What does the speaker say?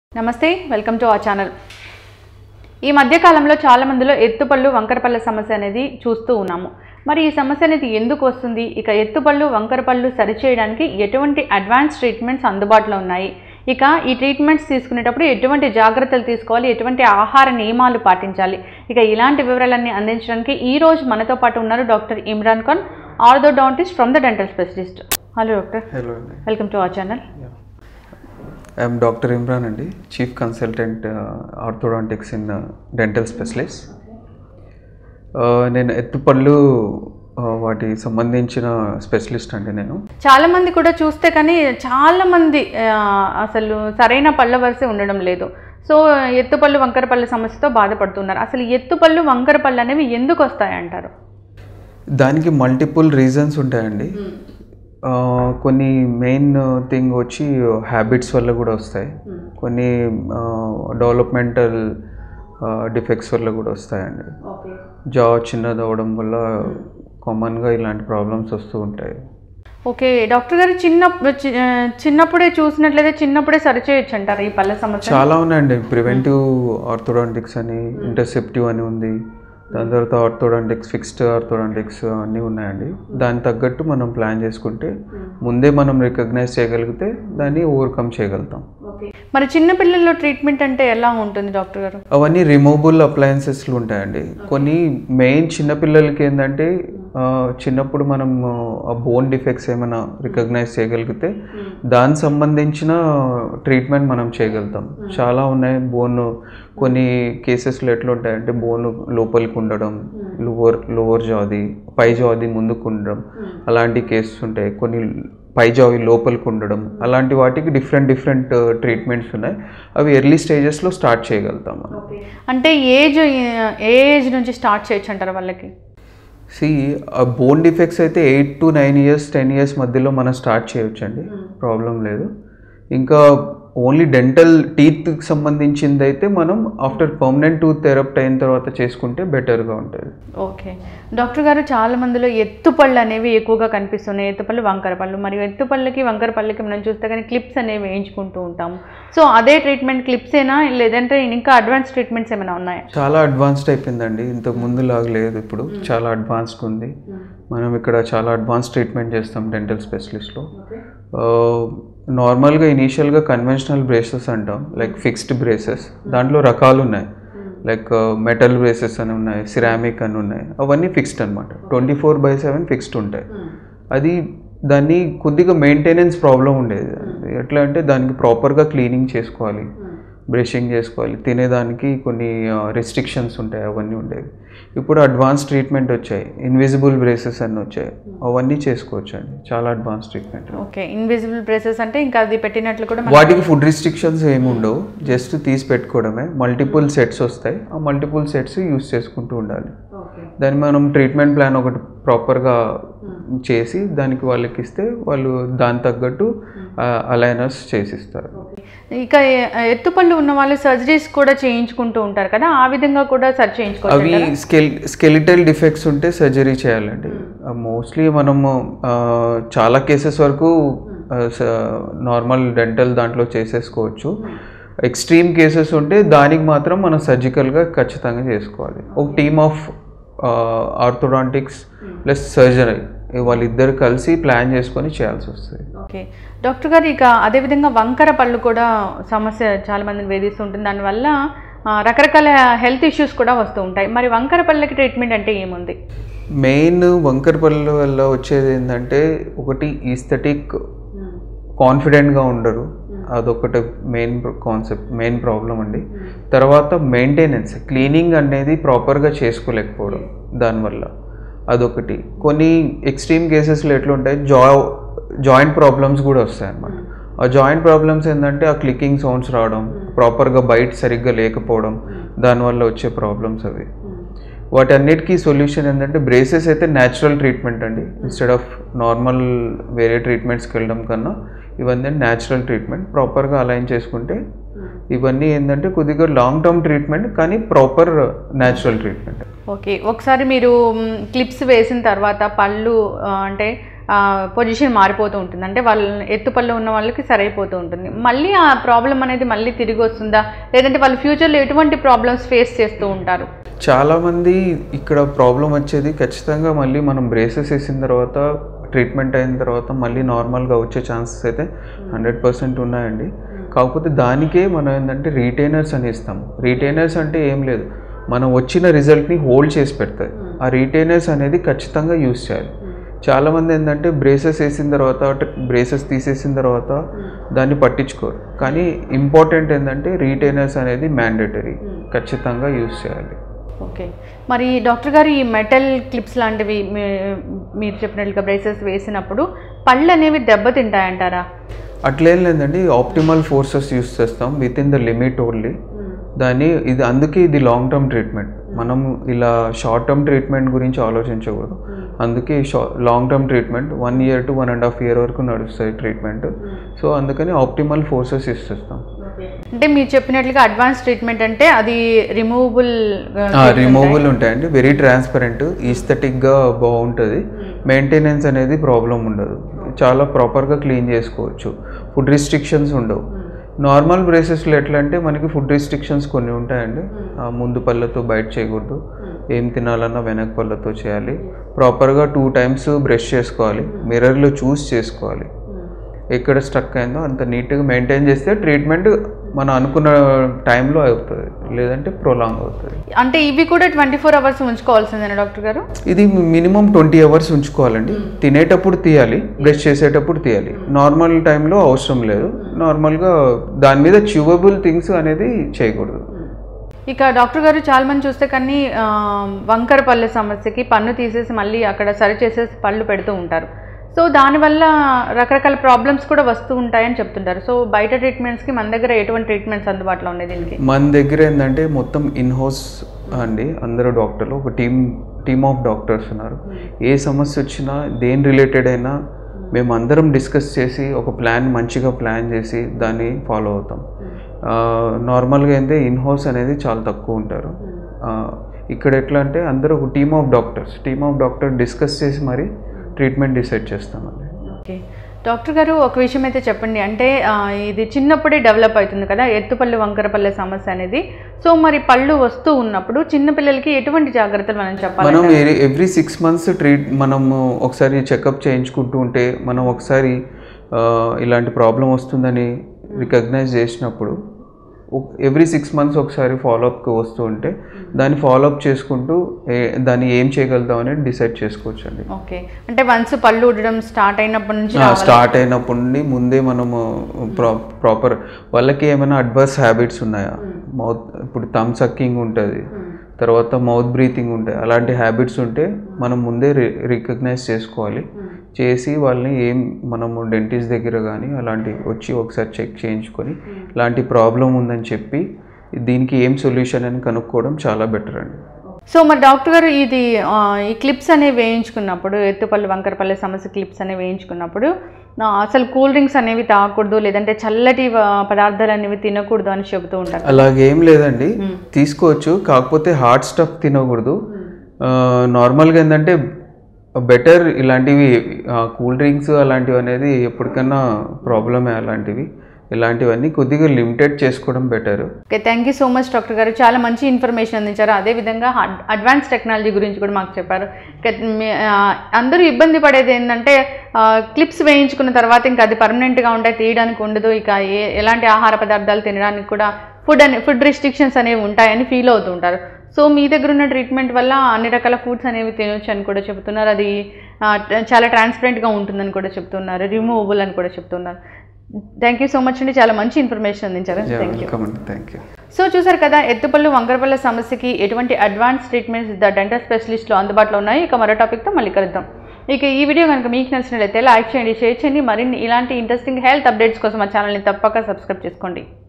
నమస్తే welcome to our channel ఈ మధ్య కాలంలో చాలా మందిలో ఎత్తుపళ్ళు వంకరపళ్ళ సమస్య అనేది చూస్తూ ఉన్నాము మరి ఈ సమస్య అనేది ఎందుకు వస్తుంది ఇక ఎత్తుపళ్ళు వంకరపళ్ళు సరిచేయడానికి ఎటువంటి అడ్వాన్స్ ట్రీట్మెంట్స్ అందుబాటులో ఉన్నాయి ఇక ఈ ట్రీట్మెంట్స్ తీసుకునేటప్పుడు ఎటువంటి జాగ్రత్తలు తీసుకోవాలి ఎటువంటి ఆహార నియమాలు పాటించాలి ఇక ఇలాంటి వివరాలన్నీ అందించడానికి ఈ రోజు మనతో పాటు ఉన్నారు doctor Imran Khan orthodontist from the dental specialist hello doctor hello అండి welcome to our channel I'm doctor Imran అండి chief consultant orthodontics in dental specialist నేను ఎత్తుపళ్ళు uh, వాటి సంబంధించిన స్పెషలిస్ట్ అండి నేను చాలా మంది కూడా చూస్తే కానీ చాలా మంది ఆ, అసలు సరైన పళ్ళ వరుస ఉండడం లేదు సో ఎత్తుపళ్ళు వంకర పళ్ళ సమస్యతో బాధపడుతున్నారు అసలు ఎత్తుపళ్ళు వంకర పళ్ళు అనేవి ఎందుకు వస్తాయంటారు దానికి మల్టిపుల్ రీజన్స్ ఉంటాయండి Uh, కొన్ని మెయిన్ థింగ్ వచ్చి హ్యాబిట్స్ వల్ల కూడా వస్తాయి కొన్ని డెవలప్మెంటల్ డిఫెక్ట్స్ వల్ల కూడా వస్తాయండి జా చిన్నది అవ్వడం వల్ల కామన్గా ఇలాంటి ప్రాబ్లమ్స్ వస్తూ ఉంటాయి ఓకే డాక్టర్ గారు చిన్న చి- ఆ, చిన్నప్పుడే చూసినట్లయితే చిన్నప్పుడే సరిచేయచ్చు అంటారు ఈ పళ్ళ సమస్య చాలా ఉన్నాయండి ప్రివెంటివ్ ఆర్థోడాంటిక్స్ అని ఇంటర్సెప్టివ్ అని ఉంది దాని తర్వాత ఆర్థోడాంటిక్స్ ఫిక్స్డ్ ఆర్థోడాంటిక్స్ అన్నీ ఉన్నాయండి దానికి తగ్గట్టు మనం ప్లాన్ చేసుకుంటే ముందే మనం రికగ్నైజ్ చేయగలిగితే దాన్ని ఓవర్కమ్ చేయగలుగుతాం మరి చిన్న పిల్లల్లో ట్రీట్మెంట్ అంటే ఎలా ఉంటుంది డాక్టర్ గారు అవన్నీ రిమూవబుల్ అప్లయన్సెస్లు ఉంటాయండి కొన్ని మెయిన్ చిన్నపిల్లలకి ఏంటంటే ఆ, చిన్నప్పుడు మనం ఆ బోన్ డిఫెక్ట్స్ ఏమైనా రికగ్నైజ్ చేయగలిగితే దానికి సంబంధించిన ట్రీట్మెంట్ మనం చేయగలుగుతాం చాలా ఉన్నాయి బోన్ కొన్ని కేసెస్లో ఎట్లా ఉంటాయంటే బోన్ లోపలికి ఉండడం లోవర్ లోవర్ జాది పై జాది ముందుకు ఉండడం అలాంటి కేసెస్ ఉంటాయి కొన్ని పై జావి లోపలికి ఉండడం అలాంటి వాటికి డిఫరెంట్ డిఫరెంట్ ట్రీట్మెంట్స్ ఉన్నాయి అవి ఎర్లీ స్టేజెస్లో స్టార్ట్ చేయగలుగుతాం మనం అంటే ఏజ్ ఏ ఏజ్ నుంచి స్టార్ట్ చేయొచ్చు అంటారు వాళ్ళకి సి ఆ బోన్ డిఫెక్ట్స్ అయితే eight to nine years ten years మధ్యలో మనం స్టార్ట్ చేయొచ్చండి ప్రాబ్లం లేదు ఇంకా ఓన్లీ డెంటల్ టీత్కి సంబంధించింది అయితే మనం ఆఫ్టర్ పర్మనెంట్ టూత్ థెరప్ట్ అయిన తర్వాత చేసుకుంటే బెటర్గా ఉంటుంది ఓకే డాక్టర్ గారు చాలా మందిలో ఎత్తుపళ్ళు అనేవి ఎక్కువగా కనిపిస్తున్నాయి ఎత్తుపళ్ళు వంకర పళ్ళు మరియు ఎత్తుపళ్ళకి వంకర పళ్ళకి మనం చూస్తే కానీ క్లిప్స్ అనేవి వేయించుకుంటూ ఉంటాము సో అదే ట్రీట్మెంట్ క్లిప్సేనా లేదంటే ఇంకా అడ్వాన్స్ ట్రీట్మెంట్స్ ఏమైనా ఉన్నాయా చాలా అడ్వాన్స్డ్ అయిపోయిందండి ఇంతకు ముందు లాగా లేదు ఇప్పుడు చాలా అడ్వాన్స్డ్ ఉంది మనం ఇక్కడ చాలా అడ్వాన్స్ ట్రీట్మెంట్ చేస్తాం డెంటల్ స్పెషలిస్ట్లో నార్మల్గా ఇనీషియల్గా కన్వెన్షనల్ బ్రేసెస్ అంటాం లైక్ ఫిక్స్డ్ బ్రేసెస్ దాంట్లో రకాలు ఉన్నాయి లైక్ మెటల్ బ్రేసెస్ అని ఉన్నాయి సిరామిక్ అని ఉన్నాయి అవన్నీ ఫిక్స్డ్ అనమాట twenty four by seven fixed ఉంటాయి అది దాన్ని కొద్దిగా మెయింటెనెన్స్ ప్రాబ్లం ఉండేది ఎట్లా అంటే దానికి ప్రాపర్గా క్లీనింగ్ చేసుకోవాలి బ్రషింగ్ చేసుకోవాలి తినేదానికి కొన్ని రెస్ట్రిక్షన్స్ ఉంటాయి అవన్నీ ఉండేవి ఇప్పుడు అడ్వాన్స్ ట్రీట్మెంట్ వచ్చాయి ఇన్విజిబుల్ బ్రేసెస్ అన్నీ వచ్చాయి అవన్నీ చేసుకోవచ్చు అండి చాలా advance treatment okay invisible braces అంటే ఇంకా అది పెట్టినట్లు కూడా మనం- వాటికి ఫుడ్ రిస్ట్రిక్షన్స్ ఏమి ఉండవు జస్ట్ తీసి పెట్టుకోవడమే మల్టిపుల్ సెట్స్ వస్తాయి ఆ మల్టిపుల్ సెట్స్ యూస్ చేసుకుంటూ ఉండాలి దాన్ని మనం ట్రీట్మెంట్ ప్లాన్ ఒకటి ప్రాపర్గా చేసి దానికి వాళ్ళకి ఇస్తే వాళ్ళు దాని తగ్గట్టు అలైనర్స్ చేసిస్తారు ఇక ఎ- ఎత్తుపళ్ళు ఉన్న వాళ్ళు సర్జరీస్ కూడా చేయించుకుంటూ ఉంటారు కదా ఆ విధంగా కూడా సర్చ్ చేయించుకోవచ్చు అవి స్కెల్ స్కెలిటల్ డిఫెక్ట్స్ ఉంటే సర్జరీ చేయాలండి మోస్ట్లీ మనము ఆ, చాలా కేసెస్ వరకు నార్మల్ డెంటల్ దాంట్లో చేసేసుకోవచ్చు ఎక్స్ట్రీమ్ కేసెస్ ఉంటే దానికి మాత్రం మనం సర్జికల్గా ఖచ్చితంగా చేసుకోవాలి ఒక team of orthodontics plus surgery వాళ్ళిద్దరు కలిసి ప్లాన్ చేసుకొని చేయాల్సి వస్తుంది ఓకే డాక్టర్ గారు ఇక అదేవిధంగా వంకర పళ్ళు కూడా సమస్య చాలా మందిని వేధిస్తుంటుంది దానివల్ల ఆ, రకరకాల హెల్త్ ఇష్యూస్ కూడా వస్తూ ఉంటాయి మరి వంకర పళ్ళకి ట్రీట్మెంట్ అంటే ఏముంది మెయిన్ వంకర పళ్ళ వల్ల వచ్చేది ఏంటంటే ఒకటి ఈస్థెటిక్ కాన్ఫిడెంట్గా ఉండరు అదొకటి మెయిన్ కాన్సెప్ట్ మెయిన్ ప్రాబ్లం అండి తర్వాత మెయింటెనెన్స్ క్లీనింగ్ అనేది ప్రాపర్గా చేసుకోలేకపోవడం దానివల్ల అదొకటి కొన్ని ఎక్స్ట్రీమ్ కేసెస్లో ఎట్లుంటాయి జా జాయింట్ ప్రాబ్లమ్స్ కూడా వస్తాయి అన్నమాట ఆ జాయింట్ ప్రాబ్లమ్స్ ఏంటంటే ఆ క్లికింగ్ సౌండ్స్ రావడం ప్రాపర్గా బయట సరిగ్గా లేకపోవడం దానివల్ల వచ్చే ప్రాబ్లమ్స్ అవి వాటన్నిటికీ సొల్యూషన్ ఏంటంటే బ్రేసెస్ అయితే న్యాచురల్ ట్రీట్మెంట్ అండి ఇన్స్టెడ్ ఆఫ్ నార్మల్ వేరే ట్రీట్మెంట్స్కి వెళ్ళడం కన్నా ఇవన్నీ న్యాచురల్ ట్రీట్మెంట్ ప్రాపర్గా అలైన్ చేసుకుంటే ఇవన్నీ ఏంటంటే కొద్దిగా లాంగ్ టర్మ్ ట్రీట్మెంట్ కానీ ప్రాపర్ న్యాచురల్ ట్రీట్మెంట్ ఓకే ఒకసారి మీరు క్లిప్స్ వేసిన తర్వాత పళ్ళు ఆ, అంటే పొజిషన్ మారిపోతూ ఉంటుంది అంటే వాళ్ళ ఎత్తుపళ్ళు ఉన్న వాళ్ళకి సరైపోతూ ఉంటుంది మళ్ళీ ఆ ప్రాబ్లం అనేది మళ్ళీ తిరిగి వస్తుందా లేదంటే వాళ్ళు ఫ్యూచర్లో ఎటువంటి ప్రాబ్లమ్స్ ఫేస్ చేస్తూ ఉంటారు చాలామంది ఇక్కడ ప్రాబ్లం వచ్చేది ఖచ్చితంగా మళ్ళీ మనం బ్రేసెస్ వేసిన తర్వాత ట్రీట్మెంట్ అయిన తర్వాత మళ్ళీ నార్మల్గా వచ్చే ఛాన్సెస్ అయితే హండ్రెడ్ పర్సెంట్ ఉన్నాయండి కాకపోతే దానికే మనం ఏంటంటే రీటైనర్స్ అని ఇస్తాము రీటైనర్స్ అంటే ఏం లేదు మనం వచ్చిన రిజల్ట్ని హోల్డ్ చేసి పెడతాయి ఆ రీటైనర్స్ అనేది ఖచ్చితంగా యూస్ చేయాలి చాలామంది ఏంటంటే బ్రేసెస్ వేసిన తర్వాత బ్రేసెస్ తీసేసిన తర్వాత దాన్ని పట్టించుకోరు కానీ ఇంపార్టెంట్ ఏంటంటే రీటైనర్స్ అనేది మ్యాండేటరీ ఖచ్చితంగా యూస్ చేయాలి ఓకే మరి డాక్టర్ గారు ఈ మెటల్ క్లిప్స్ లాంటివి మీ- మీరు చెప్పినట్లుగా బ్రేసెస్ వేసినప్పుడు పళ్ళు అనేవి దెబ్బతింటాయంటారా అట్లేం లేదండి ఆప్టిమల్ ఫోర్సెస్ యూస్ చేస్తాం within the limit only దాన్ని ఇది అందుకే ఇది లాంగ్ టర్మ్ ట్రీట్మెంట్ మనం ఇలా షార్ట్ టర్మ్ ట్రీట్మెంట్ గురించి ఆలోచించకూడదు అందుకే షా long term treatment one year to one and half year వరకు నడుస్తుంది ట్రీట్మెంట్ సో అందుకని ఆప్టిమల్ ఫోర్సెస్ యూస్ చేస్తాం అంటే మీరు చెప్పినట్లుగా అడ్వాన్స్ ట్రీట్మెంట్ అంటే అది రిమూవబుల్ రిమూవబుల్ ఉంటాయండి వెరీ ట్రాన్స్పరెంట్ ఈస్థెటిక్గా బాగుంటుంది మెయింటెనెన్స్ అనేది ప్రాబ్లం ఉండదు చాలా ప్రాపర్గా క్లీన్ చేసుకోవచ్చు ఫుడ్ రిస్ట్రిక్షన్స్ ఉండవు నార్మల్ బ్రేసెస్లో ఎట్లా అంటే మనకి ఫుడ్ రిస్ట్రిక్షన్స్ కొన్ని ఉంటాయండి ఆ ముందు పళ్ళతో బయట చేయకూడదు ఏం తినాలన్నా వెనక పళ్ళతో చేయాలి ప్రాపర్గా టూ టైమ్స్ బ్రష్ చేసుకోవాలి మిర్రర్లో చూస్ చేసుకోవాలి ఎక్కడ స్ట్రక్ అయిందో అంత నీట్గా మెయింటైన్ చేస్తే ట్రీట్మెంట్ మనం అనుకున్న టైంలో అవుతుంది లేదంటే ప్రొలాంగ్ అవుతుంది అంటే ఇవి కూడా ట్వంటీ ఫోర్ అవర్స్ ఉంచుకోవాల్సిందేనా డాక్టర్ గారు ఇది మినిమం ట్వంటీ అవర్స్ ఉంచుకోవాలండి తినేటప్పుడు తీయాలి బ్రష్ చేసేటప్పుడు తీయాలి నార్మల్ టైంలో అవసరం లేదు నార్మల్గా దాని మీద చ్యూవబుల్ థింగ్స్ అనేది చేయకూడదు ఇక డాక్టర్ గారు చాలా మంది చూస్తే కానీ ఆ, వంకర పళ్ళ సమస్యకి పన్ను తీసేసి మళ్ళీ అక్కడ సరి చేసేసి పళ్ళు పెడుతూ ఉంటారు సో దానివల్ల రకరకాల ప్రాబ్లమ్స్ కూడా వస్తూ ఉంటాయని చెప్తుంటారు సో బయట ట్రీట్మెంట్స్కి మన దగ్గర ఎటువంటి ట్రీట్మెంట్స్ అందుబాటులో ఉన్నాయి దీనికి మన దగ్గర ఏంటంటే మొత్తం ఇన్ హౌస్ అండి అందరూ డాక్టర్లు ఒక టీమ్ టీమ్ ఆఫ్ డాక్టర్స్ ఉన్నారు ఏ సమస్య వచ్చినా దేని రిలేటెడ్ అయినా మేము అందరం డిస్కస్ చేసి ఒక ప్లాన్ మంచిగా ప్లాన్ చేసి దాన్ని ఫాలో అవుతాం నార్మల్గా అయితే ఇన్ హౌస్ అనేది చాలా తక్కువ ఉంటారు ఆ, ఇక్కడ ఎట్లా అంటే అందరూ ఒక team of doctors team of doctor discuss చేసి మరి ట్రీట్మెంట్ డిసైడ్ చేస్తామండి ఓకే డాక్టర్ గారు ఒక విషయం అయితే చెప్పండి అంటే ఆ, ఇది చిన్నప్పుడే డెవలప్ అవుతుంది కదా ఎత్తుపళ్ళు వంకరపల్లె సమస్య అనేది సో మరి పళ్ళు వస్తూ ఉన్నప్పుడు చిన్నపిల్లలకి ఎటువంటి జాగ్రత్తలు మనం చెప్పాలి మనం ఎవ్రీ సిక్స్ మంత్స్ ట్రీట్ మనము ఒకసారి చెకప్ చేయించుకుంటూ ఉంటే మనం ఒకసారి ఆ, ఇలాంటి ప్రాబ్లం వస్తుందని రికగ్నైజ్ చేసినప్పుడు ఎవ్రీ సిక్స్ మంత్స్ ఒకసారి ఫాలోఅప్కి వస్తూ ఉంటే దాన్ని ఫాలోఅప్ చేసుకుంటూ ఏ- దాన్ని ఏం చేయగలుగుతాం అనేది డిసైడ్ చేసుకోవచ్చు అండి ఓకే అంటే వన్స్ పళ్ళు ఊడడం స్టార్ట్ అయినప్పటి నుంచి రావాలి. స్టార్ట్ అయినప్పటి నుండి ముందే మనము ప్రా ప్రాపర్ వాళ్ళకి ఏమైనా అడ్వర్స్ హ్యాబిట్స్ ఉన్నాయా మౌత్ ఇప్పుడు థమ్ సక్కింగ్ ఉంటుంది తర్వాత మౌత్ బ్రీతింగ్ ఉంటాయి అలాంటి హ్యాబిట్స్ ఉంటే మనం ముందే రి రికగ్నైజ్ చేసుకోవాలి చేసి వాళ్ళని ఏం మనము డెంటిస్ట్ దగ్గర కానీ అలాంటి వచ్చి ఒకసారి చెక్ చేయించుకొని ఇలాంటి ప్రాబ్లం ఉందని చెప్పి దీనికి ఏం సొల్యూషన్ అని కనుక్కోవడం చాలా బెటర్ అండి సో మరి డాక్టర్ గారు ఇది ఆ, ఈ క్లిప్స్ అనేవి వేయించుకున్నప్పుడు ఎత్తుపళ్ళు వంకరపల్లి సమస్య క్లిప్స్ అనేవి వేయించుకున్నప్పుడు ఆ, అసలు కూల్ డ్రింక్స్ అనేవి తాగకూడదు లేదంటే చల్లటి ఆ, పదార్థాలు అనేవి తినకూడదు అని చెబుతూ ఉంటారు అలాగేం లేదండి తీసుకోవచ్చు కాకపోతే హార్డ్ స్టఫ్ తినకూడదు నార్మల్గా ఏంటంటే బెటర్ ఇలాంటివి కూల్ డ్రింక్స్ అలాంటివి అనేది ఎప్పటికన్నా ప్రాబ్లమే అలాంటివి ఇలాంటివన్నీ కొద్దిగా లిమిటెడ్ చేసుకోవడం better okay thank you so much doctor గారు చాలా మంచి ఇన్ఫర్మేషన్ అందించారు అదేవిధంగా అడ్- అడ్వాన్స్ టెక్నాలజీ గురించి కూడా మాకు చెప్పారు ఇక మీ- ఆ, అందరూ ఇబ్బంది పడేది ఏంటంటే ఆ, క్లిప్స్ వేయించుకున్న తర్వాత ఇంకా అది పర్మనెంట్గా ఉంటాయి తీయడానికి ఉండదు ఇక ఏ ఎలాంటి ఆహార పదార్థాలు తినడానికి కూడా ఫుడ్ అని ఫుడ్ రిస్ట్రిక్షన్స్ అనేవి ఉంటాయని ఫీల్ అవుతూ ఉంటారు సో మీ దగ్గర ఉన్న ట్రీట్మెంట్ వల్ల అన్ని రకాల ఫుడ్స్ అనేవి తినొచ్చు అని కూడా చెప్తున్నారు అది ఆ, చాలా ట్రాన్స్పరెంట్గా ఉంటుందని కూడా చెప్తున్నారు రిమూవబుల్ అని కూడా చెప్తున్నారు థ్యాంక్ యూ సో మచ్ అండి చాలా మంచి ఇన్ఫర్మేషన్ అందించారు థ్యాంక్ యూ వెల్కమ్ అండి థ్యాంక్ యూ సో చూసారు కదా ఎత్తుపళ్ళు వంకరపల్ల సమస్యకి ఎటువంటి అడ్వాన్స్ ట్రీట్మెంట్స్ ద డెంటల్ స్పెషలిస్ట్లో అందుబాటులో ఉన్నాయి ఇక మరో టాపిక్తో మళ్ళీ కలుద్దాం ఇక ఈ వీడియో కనుక మీకు నచ్చినట్లయితే లైక్ చేయండి షేర్ చేయండి మరిన్ని ఇలాంటి ఇంట్రెస్టింగ్ హెల్త్ అప్డేట్స్ కోసం మా ఛానల్ని తప్పక సబ్స్క్రైబ్ చేసుకోండి